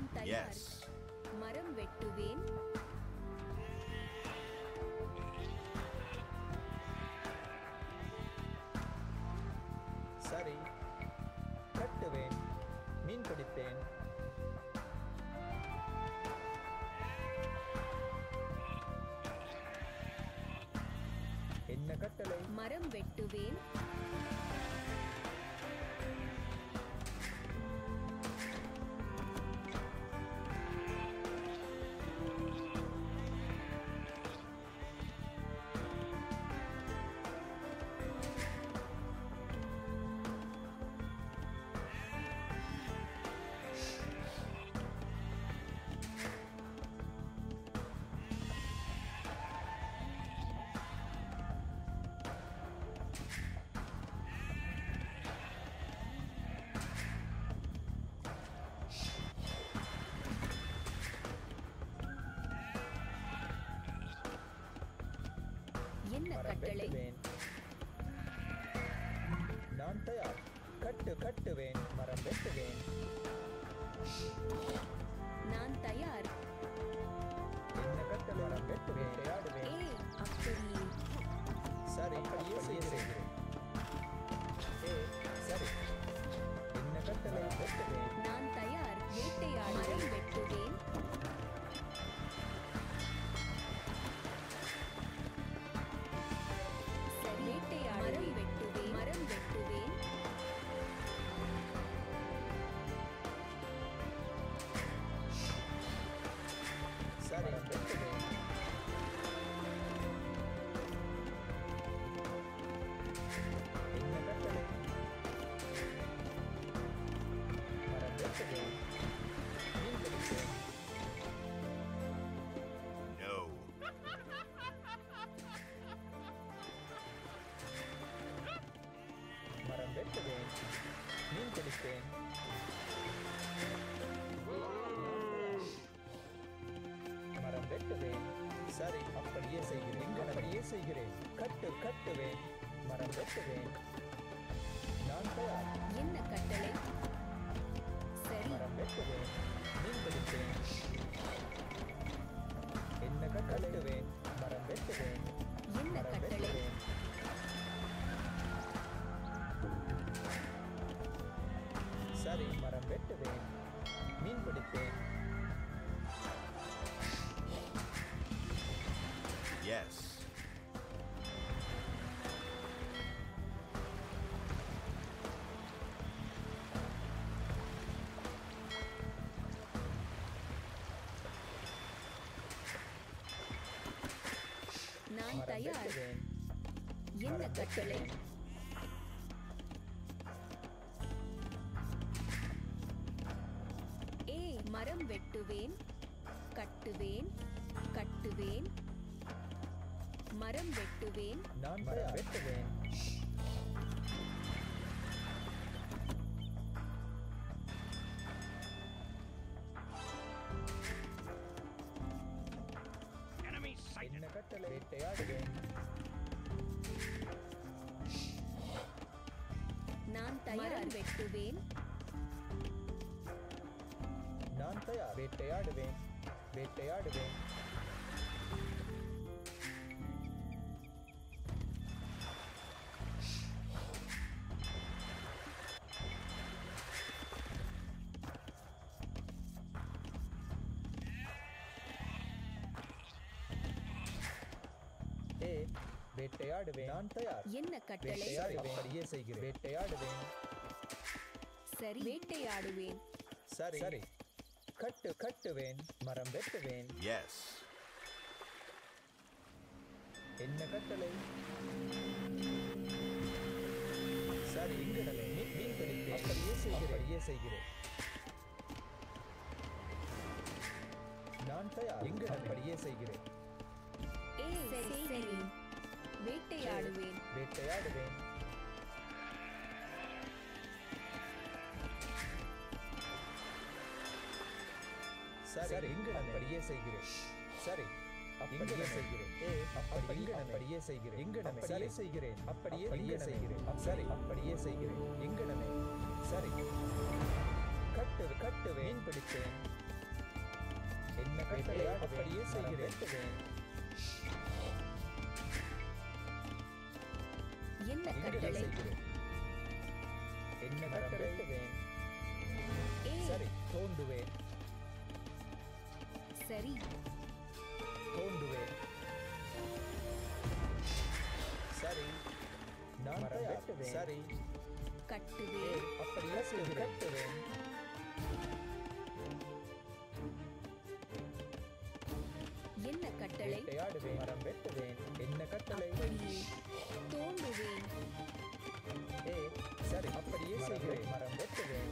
நான் தயார் Yes. மரம் வெட்டுவேன் சரி கட்டுவேன் மீன் பிடிப்பேன் என்ன கட்டளை மரம் வெட்டுவேன் என்ன மரம் கட்டளை வெட்டுவேன் நான் தயார் கட்டு கட்டுவேன் மரம் வெட்டுவேன் நான் தயார் என்ன கட்டளை மரம் வெட்டுவேன் விளையாடுவேன் ஏ அப்படியே சரி அப்படியே செய்கிறேன் ஏ சரி என்ன கட்டளை வெட்டுவேன் நான் தயார் வேட்டையாட மரம் வெட்டுவேன் சரி வேட்டையாட மரம் வெட்டுவேன் மரம் வெட்டுவேன் சரி வெட்டுவேன் என்ன கட்டளை மரம் வெட்டுவேன் மீன் பிடிப்பேன் No. மரம் வெட்டுவேன் மீன் பிடிப்பேன் மரம் வெட்டுவேன் சரி அப்படியே செய்கிறேன் அப்படியே செய்கிறேன் கட்டு கட்டுவேன் மரம் வெட்டுவேன் நான் தயார் என்ன கட்டளை சரி மரம் வெட்டுவேன் மீன் பிடிப்பேன் என்ன கட்டுவேன் மரம் வெட்டுவேன் என்ன மரம் கட்டளை வெட்டுவேன் சரி மரம் வெட்டுவேன் மீன் பிடிப்பேன் Yes. நான் மரம் தயார் வெட்டுவேன் என்ன மரம் கட்டளை வெட்டுவேன். ஏ மரம் வெட்டுவேன் கட்டுவேன் கட்டுவேன் மரம் வெட்டுவேன் நான் மரம் வெட்டுவேன் என்ன கட்டளை வேட்டையாடுவேன் நான் தயார் வெட்டுவேன் நான் தயார் வேட்டையாடுவேன் வேட்டையாடுவேன் ஏ வேட்டையாடுவேன் நான் தயார் என்ன கட்டளை வேட்டையாடுவேன் அப்படியே செய்கிறேன் வேட்டையாடுவேன் சரி வேட்டையாடுவேன் சரி சரி கட்டு கட்டுவேன் மரம் வெட்டுவேன் Yes. என்ன கட்டளை சரி இங்கிடமே மீன் மீன் பிடிப்பேன் அப்படியே செய்கிறேன் அப்படியே செய்கிறேன் நான் தயார் இங்கிடம் அப்படியே செய்கிறேன் ஏ சரி சரி வேட்டையாடுவேன் வேட்டையாடுவேன் சரி இங்கிடம் அப்படியே செய்கிறேன் சரி அப்படியே செய்கிறேன் ஏ அப்படியே அப்படியே செய்கிறேன் இங்கிடமே சரி செய்கிறேன் அப்படியே அப்படியே செய்கிறேன் சரி அப்படியே செய்கிறேன் இங்கிடமே சரி கட்டு கட்டுவேன் மீன் பிடிப்பேன் என்ன கட்டளை அப்படியே செய்கிறேன் என்ன எங்கட கட்டளை செய்கிறேன் என்ன கட்டளை ஏ சரி தோண்டுவேன் சரி தோண்டுவேன் சரி நான் தயார் சரி கட்டுவேன் அப்படியே செய்கிறேன் கட்டுவேன் என்ன கட்டளை வேட்டையாடுவேன் மரம் வெட்டுவேன் என்ன கட்டளை அப்படியே தோண்டுவேன் ஏ சரி அப்படியே செய்கிறேன் மரம் வெட்டுவேன்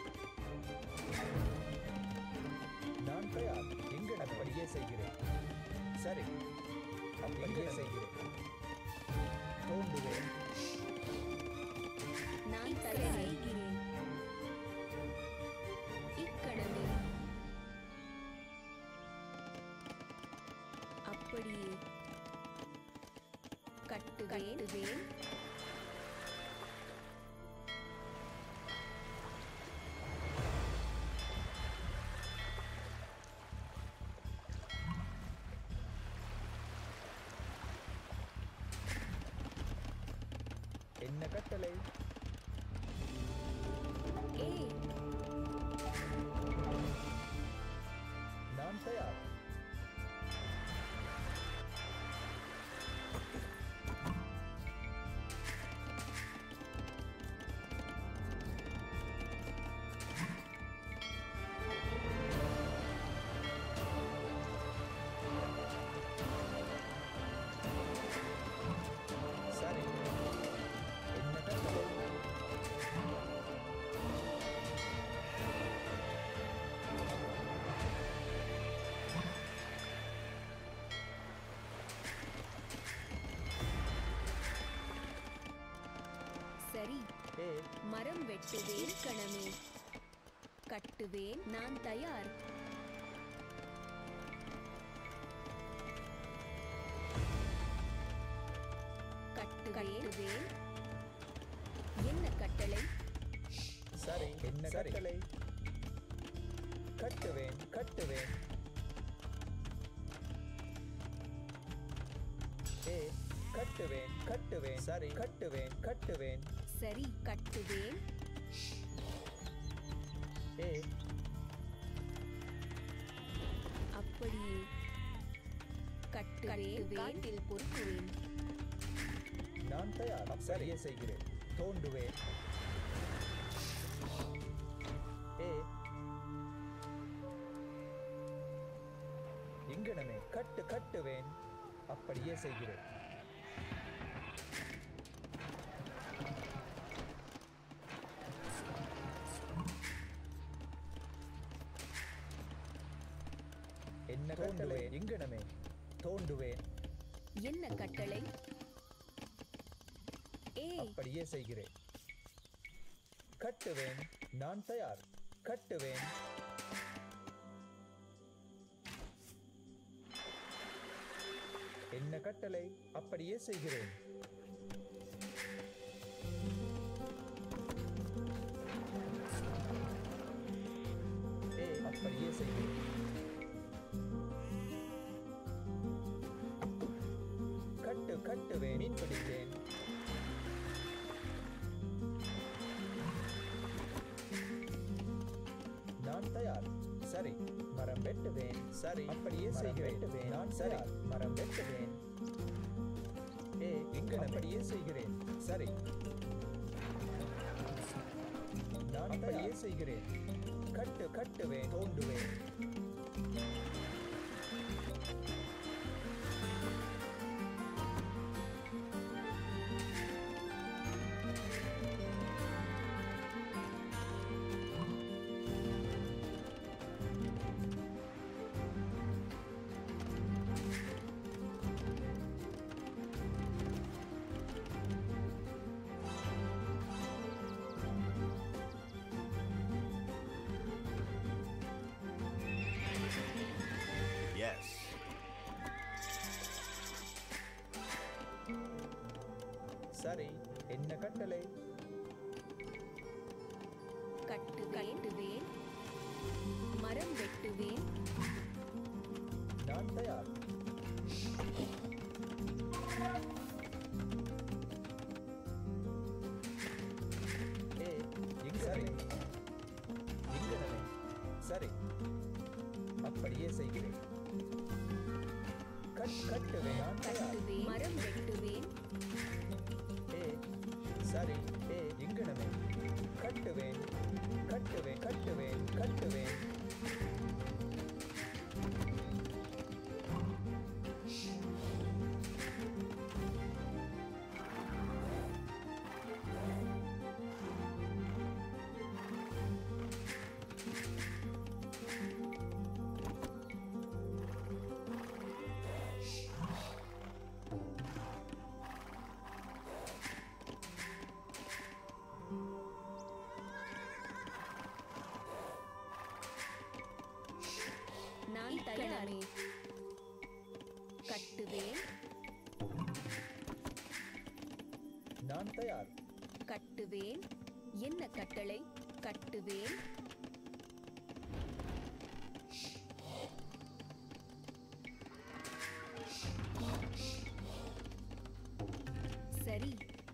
நான் தயார் எங்கள் அப்படியே செய்கிறேன் சரி அப்படியே செய்கிறேன் தோண்டுவேன் நான் தயாராகிறேன் இக்கணமே அப்படியே கட்டுவேன் என்ன கட்டளை ஏ நான் தயார் சரி என்ன கட்டளை சரி ஏ மரம் வெட்டுவேன் கணமே கட்டுவேன் நான் தயார் கட்டுவேன் என்ன கட்டளை சரி என்ன கட்டளை கட்டுவேன் கட்டுவேன் ஏ கட்டுவேன் கட்டுவேன் சரி கட்டுவேன் கட்டுவேன் சரி கட்டுவேன் ஏ அப்படியே கட்டுவேன் காட்டில் பொறுக்குவேன் நான் தயார் சரியே செய்கிறேன் தோண்டுவேன் ஏ இங்கனமே கட்டு கட்டுவேன் அப்படியே செய்கிறேன் என்ன தோண்டுவேன் இங்கனமே தோண்டுவேன் என்ன கட்டளை ஏ அப்படியே செய்கிறேன் கட்டுவேன் நான் தயார் கட்டுவேன் என்ன கட்டளை அப்படியே செய்கிறேன் ஏ அப்படியே செய்கிறேன் கட்டு கட்டுவேன் மீன் பிடித்தேன் நான் தயார் சரி மரம் வெட்டுவேன் சரி அப்படியே செய்கிறேன் நான் சரி மரம் வெட்டுவேன் ஏ இங்கு அப்படியே செய்கிறேன் சரி நான் அப்படியே செய்கிறேன் கட்டு கட்டுவேன் தோண்டுவேன் Yes. சரி என்ன கட்டளை கட்டு கட்டுவேன் மரம் வெட்டுவேன் சரி அப்படியே செய்கிறேன் கட் கட்டுவேன் நான் தயார் கட்டுவேன் மரம் வெட்டுவேன் ஏ சரி ஏ இங்கனமே கட்டுவேன் கட்டுவேன் கட்டுவேன் கட்டுவேன் நான் தயாரே கட்டுவேன் நான் தயார் கட்டுவேன் என்ன கட்டளை கட்டுவேன் சரி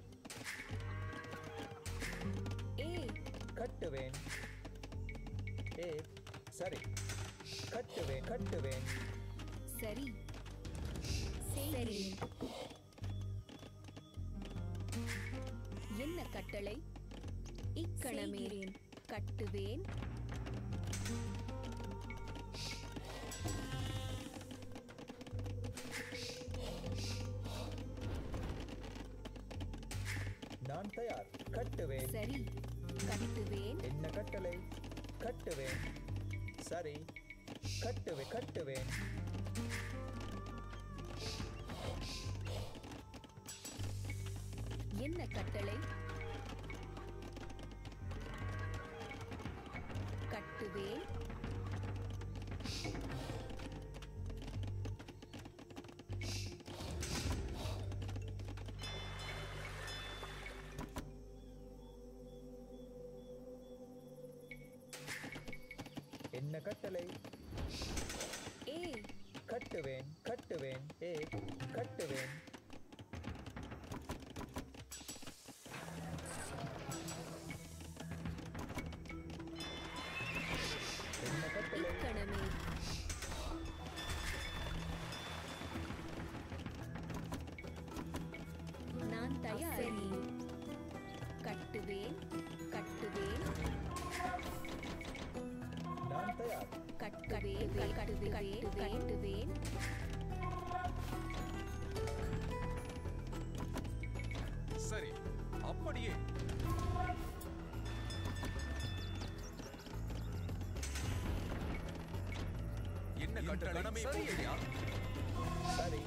ஏ கட்டுவேன் ஏ சரி கட்டுவேன் கட்டுவேன் சரி சரி என்ன கட்டளை இக்கணமே கட்டுவேன் நான் தயார் கட்டுவேன் சரி கட்டுவேன் என்ன கட்டளை கட்டுவேன் சரி கட்டுவேன் கட்டுவேன் என்ன கட்டளை கட்டுவேன் என்ன கட்டளை ஏ கட்டுவேன் கட்டுவேன் ஏ கட்டுவேன் என்ன கட்டளை இக்கணமே நான் தயார் கட்டுவேன் கட்டுவேன் நான் தயார் கட்டுவேன் கட்டுவேன் கட்டுவேன் சரி அப்படியே என்ன கட்டளை சரியா சரி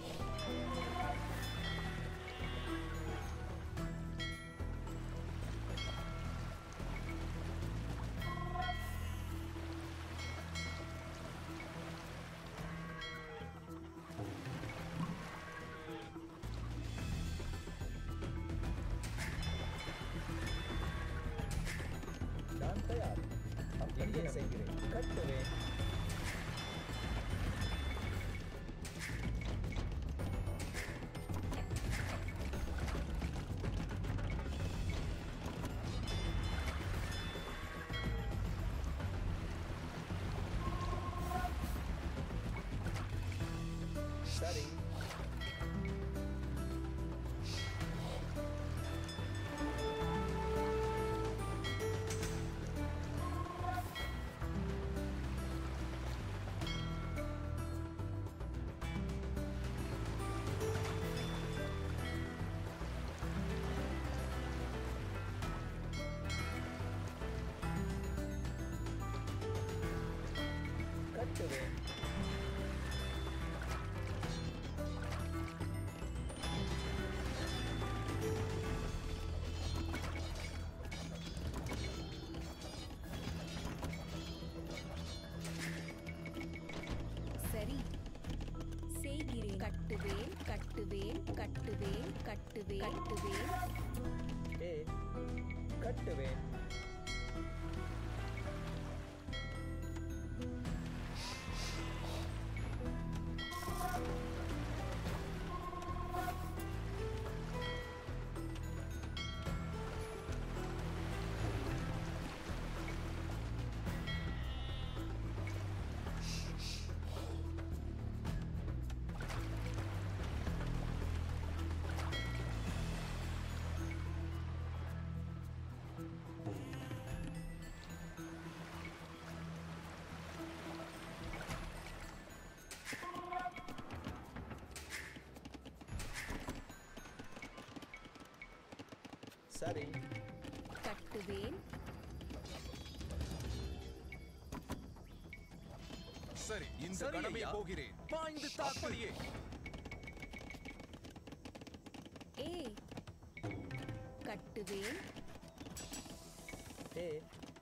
நான் தயார் அப்படியே செய்கிறேன் கட்டுவேன் சரி கட்டுவேன் சரி செய்கிறேன் கட்டுவேன் கட்டுவேன் கட்டுவேன் கட்டுவேன் கட்டுவேன் ஏ கட்டுவேன் சரி கட்டுவேன் சரி இந்த சரி, கணமே ஐயா. போகிறேன் பாய்ந்து தாக்கு அப்படியே ஏ கட்டுவேன் ஏ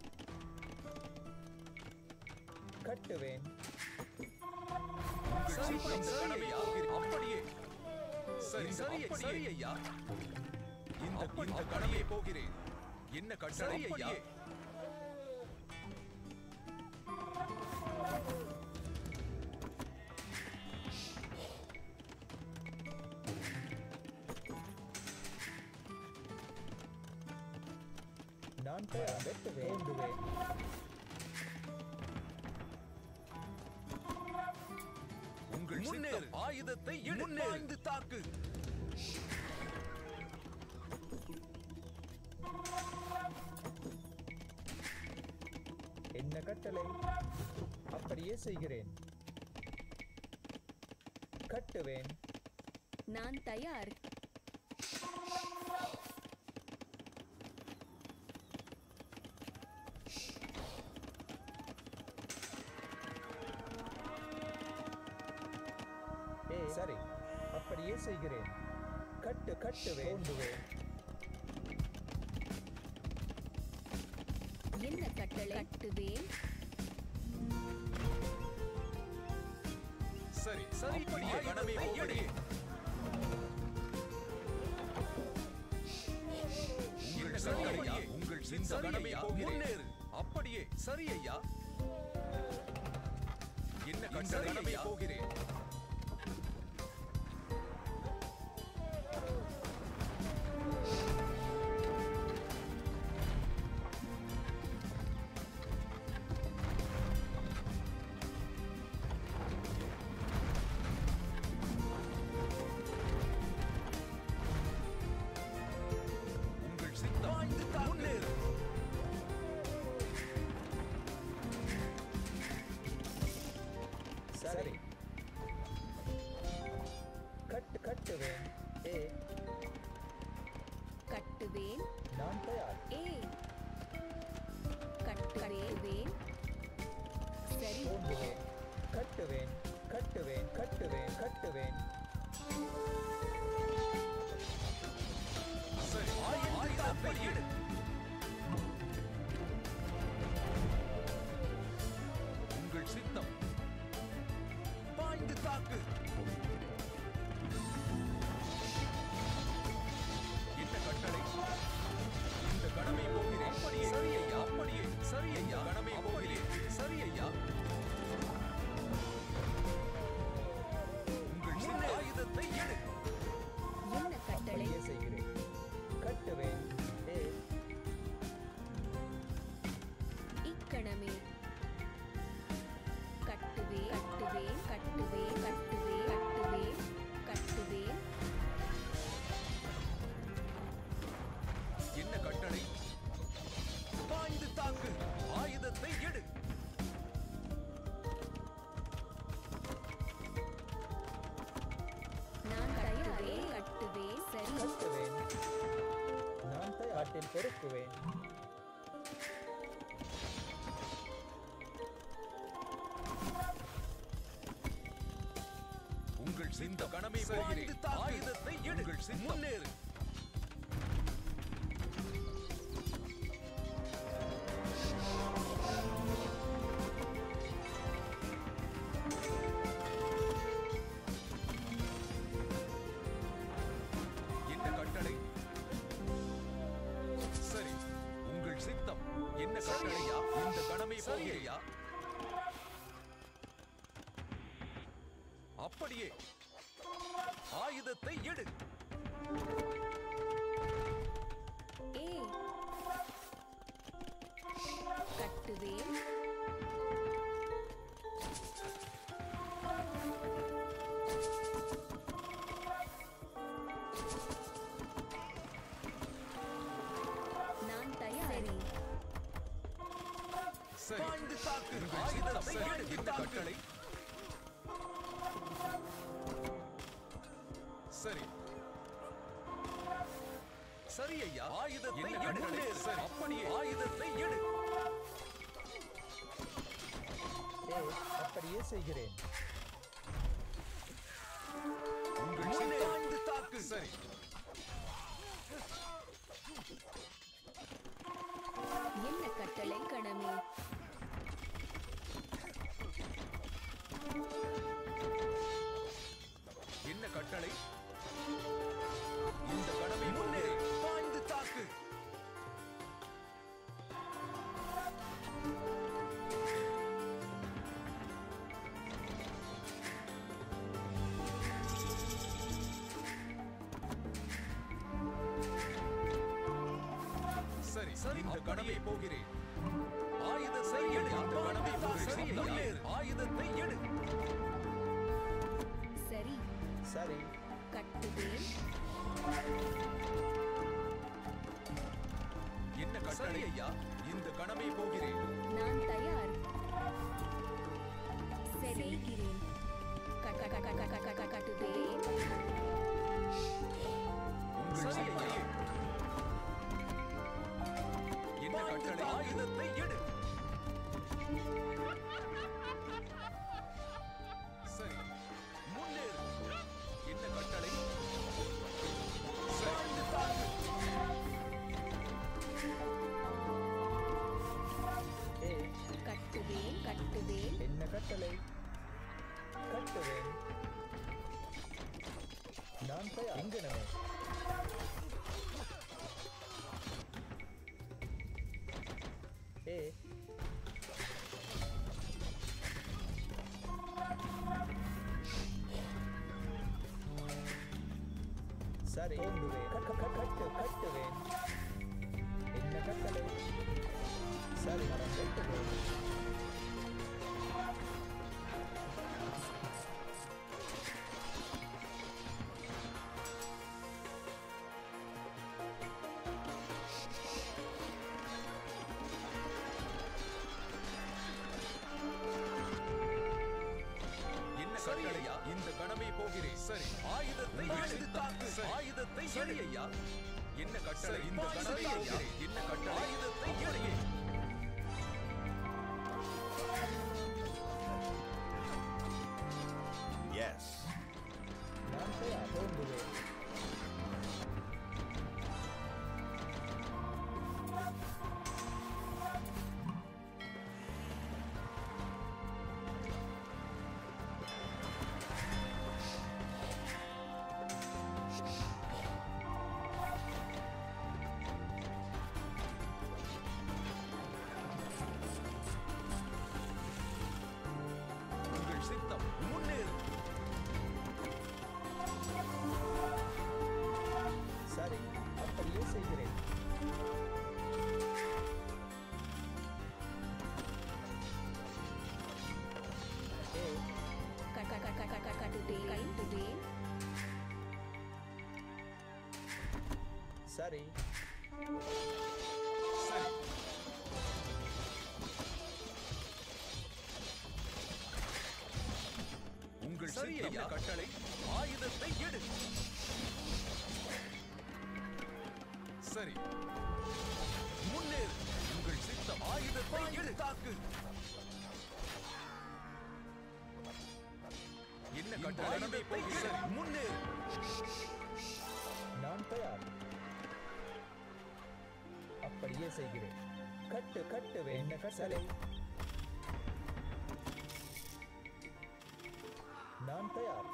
கட்டுவேன் உங்கள் சரி, சித்தம் இந்த சரி, கணமே ஐயா. போகிறேன் அப்படியே சரி சரி அப்படியே. சரி ஐயா இந்த அப்படி- இந்த கணமே போகிறேன் என்ன கட்டளை சரி, ஐயா. அப்படியே நான் தயார் வெட்டுவேன் தோண்டுவேன் உங்கள் முன்னேறு சித்தம் ஆயுதத்தை எடு முன்னேறு. பாய்ந்து தாக்கு என்ன கட்டளை அப்படியே செய்கிறேன் கட்டுவேன் நான் தயார் ஏ சரி அப்படியே செய்கிறேன் கட்டு கட்டுவேன் தோண்டுவேன் என்ன கட்டளை கட்டுவேன் சரி சரி, அப்படியே ஆயுதத்தை கணமே எடு. போகிறேன் என்ன உங்கள் சரி, கட்டளையா ஐயா. உங்கள் சிந்த சரி, கணமே ஐயா. போகிறேன் முன்னேறு. அப்படியே சரி ஐயா என்ன சரி, கட்டளை கணமே ஐயா. போகிறேன் உங்கள் சித்தம் பாய்ந்து தாக்கு முன்னேறு சரி கட்டு கட்டுவேன் ஏ கட்டுவேன் நான் தயார் ஏ கட்டுவேன் சரி தோண்டுவேன் கட்டுவேன் கட்டுவேன் கட்டுவேன் கட்டுவேன் சரி ஆயுதத்தை எடு உங்கள் சித்தம் பாய்ந்து தாக்கு என்ன கட்டளை இந்த கணமே போகிறேன் அப்படியே சரி ஐயா. அப்படியே சரி ஐயா இந்த கணமே அப்படியே. போகிறேன் சரி ஐயா உங்கள் முன்னே சித்தம் ஆயுதத்தை எடு என்ன கட்டளை அப்படியே செய்கிறேன் கட்டுவேன் ஏ இக்கணமே கட்டுவேன் கட்டுவேன் கட்டுவேன் கட்டுவேன் கட்டுவேன் கட்டுவேன் என்ன கட்டளை பாய்ந்து தாக்கு ஆயுதத்தை எடு நான் கட்டுவேன் கட்டுவேன் சரி கட்டுவேன் நான் தயாட்டில் பெருக்குவேன் உங்கள் சிந்த கணமே பாய்ந்து போகிறேன் தாக்கு ஆயுதத்தை எடு உங்கள் சித்தம் முன்னேறு என்ன கட்டளை சரி உங்கள் சித்தம் என்ன சரி, கட்டளையா ஐயா. இந்த கணமே சரி, போகிறேன் ஐயா. அப்படியே ஆயுதத்தை எடு ஏ கட்டுவேன் நான் தயார் சரி பாய்ந்து தாக்கு உங்கள் சித்தம் ஆயுதத்தை சரி எடு என்ன தாக்கு கட்டளை சரி சரி சரி ஐயா ஆயுதத்தை என்ன எடு கட்டளை? சரி. அப்படியே ஆயுதத்தை எடு ஏ அப்படியே செய்கிறேன் உங்கள் முன்னே சித்தம் பாய்ந்து தாக்கு சரி என்ன கட்டளை கணமே என்ன கட்டளை இந்த கடமை முன்னே முன்னே பாய்ந்து தாக்கு சரி சரி, இந்த அப்படியே. கடமை போகிறேன் ஆயுதத்தை எடு இந்த கடமை பாய்ந்து சரி தாக்கு. ஐயா. முன்னேறு. ஆயுதத்தை எடு சரி சரி கட்டுவேன் என்ன சரி கட்டளை ஐயா இந்த கடமை போகிறேன் நான் தயார் செய்கிறேன் க- க- க- க- க- க- க- கட்டுவேன் உங்கள் சரி சித்தம் ஐயா. என்ன பாய்ந்து கட்டளை தாக்கு. ஆயுதத்தை எடு சரி முன்னேறு என்ன கட்டளை சரி பாய்ந்து தாக்கு ஏ கட்டுவேன் கட்டுவேன் என்ன கட்டளை கட்டுவேன் நான் தயார் எங்கனமே ஏ சரி தோண்டுவேன் க- க- க- கட்டு கட்டுவேன் என்ன கட்டளை சரி மரம் வெட்டுவேன் என்ன சரி கட்டளை ஐயா. இந்த கடமை போகிறேன் சரி ஆயுதத்தை உங்கள் பாய்ந்து சித்தம். தாக்கு சரி. ஆயுதத்தை சரி எடு ஐயா என்ன கட்டளை சரி, இந்த பாய்ந்து கடமை தாக்கு. போகிறேன் என்ன கட்டளை ஆயுதத்தை எடு Yes. நான் தயார் தோண்டுவேன் உங்கள் சித்தம் முன்னேறு சரி அப்படியே செய்கிறேன் ஏ க- க- க- க- க- க- கட்டுவேன் கட்டுவேன் சரி சரி உங்கள் சரி சித்தம் ஐயா. என்ன கட்டளை ஆயுதத்தை எடு சரி முன்னேறு உங்கள் சித்தம் ஆயுதத்தை எடு தாக்கு என்ன கட்டளை ஆயுதத்தை எடு சரி முன்னேறு நான் தயார் அப்படியே செய்கிறேன் கட்டு கட்டுவேன் என்ன கட்டளை நான் தயார்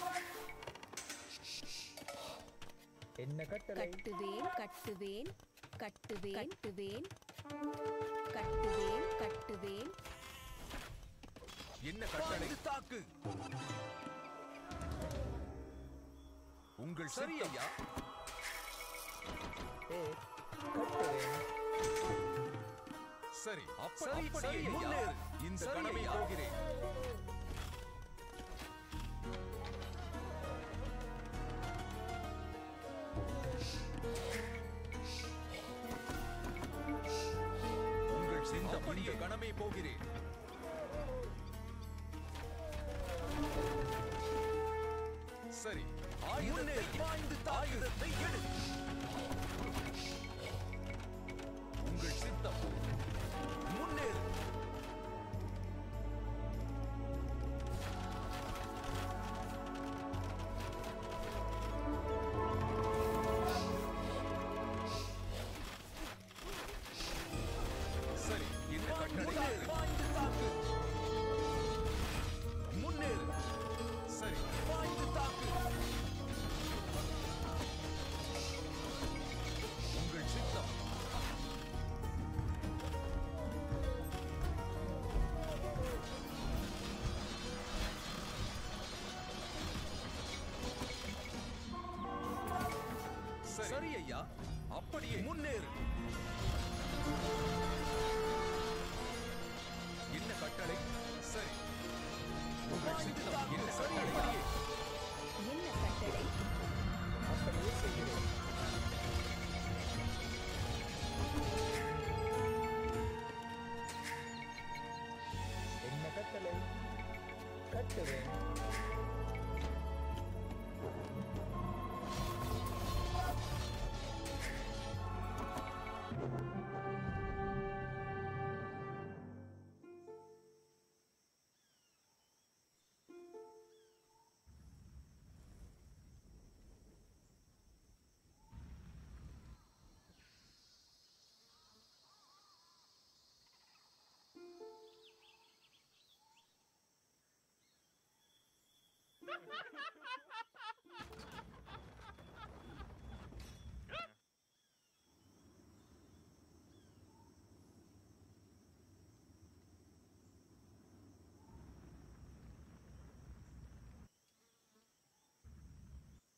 என்ன கட்டளை கட்டுவேன் கட்டுவேன் கட்டுவேன் கட்டுவேன் கட்டுவேன் கட்டுவேன் என்ன கட்டளை பாய்ந்து தாக்கு உங்கள் சரி சித்தம் ஐயா ஏ கட்டுவேன் சரி அப்ப சரி, அப்படியே சரி, ஐயா. முன்னேறு. இந்த சரி, கடமை ஐயா. போகிறேன் உங்கள் சித்தம் அப்படியே. இந்த கடமை போகிறேன் சரி முன்னேறு பாய்ந்து ஆயுதத்தை எடு உங்கள் சித்தம் முன்னேறு சரி இந்த கட்டளை முன்னேறு பாய்ந்து தாக்கு முன்னேறு சரி பாய்ந்து தாக்கு உங்கள் சித்தம் சரி சரி ஐயா அப்படியே முன்னேறு என்ன கட்டளை சரி உங்கள் பாய்ந்து சித்தம் தாக்கு என்ன சரி கட்டளை ஐயா என்ன கட்டளை அப்படியே செய்கிறேன் என்ன கட்டளை கட்டுவேன்